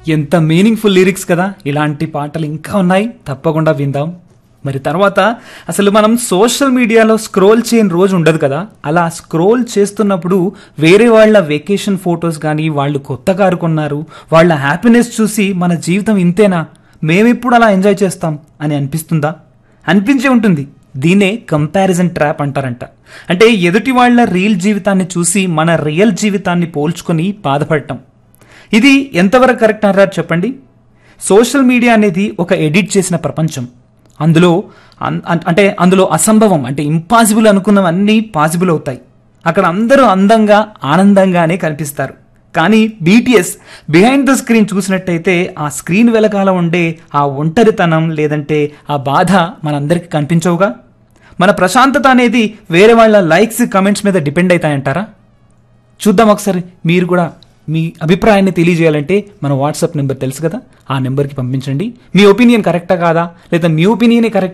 ఎంత meaningful lyrics కదా ఇలాంటి పాటలు ఇంకా ఉన్నాయి తప్పకుండా విందాం మరి తర్వాత అసలు మనం సోషల్ మీడియాలో స్క్రోల్ చేయని రోజు ఉండదు కదా అలా స్క్రోల్ చేస్తున్నప్పుడు వేరే వాళ్ళ వెకేషన్ ఫొటోస్ కానీ వాళ్ళు కొత్త కారు కొన్నారు వాళ్ళ హ్యాపీనెస్ చూసి మన జీవితం ఇంతేనా మేమెప్పుడు అలా ఎంజాయ్ చేస్తాం అని అనిపిస్తుందా అనిపించే ఉంటుంది దీనే కంపారిజన్ ట్రాప్ అంటారంట అంటే ఎదుటి వాళ్ళ రియల్ జీవితాన్ని చూసి మన రియల్ జీవితాన్ని పోల్చుకొని బాధపడటం ఇది ఎంతవరకు కరెక్ట్ అంటారు చెప్పండి సోషల్ మీడియా అనేది ఒక ఎడిట్ చేసిన ప్రపంచం అందులో అన్- అన్- అంటే అందులో అసంభవం అంటే ఇంపాసిబుల్ అనుకున్నవన్నీ పాసిబుల్ అవుతాయి అక్కడ అందరూ అందంగా ఆనందంగానే కనిపిస్తారు కానీ బీటీఎస్ బిహైండ్ ద స్క్రీన్ చూసినట్టయితే ఆ స్క్రీన్ వెనకాల ఉండే ఆ ఒంటరితనం లేదంటే ఆ బాధ మనందరికీ కనిపించవుగా మన ప్రశాంతత అనేది వేరే వాళ్ళ లైక్స్ కమెంట్స్ మీద డిపెండ్ అవుతాయంటారా చూద్దాం ఒకసారి మీరు కూడా మీ అభిప్రాయాన్ని తెలియజేయాలంటే మన వాట్సాప్ నెంబర్ తెలుసు కదా ఆ నెంబర్కి పంపించండి మీ ఒపీనియన్ కరెక్టా కాదా లేదా మీ ఒపీనియనే కరెక్ట్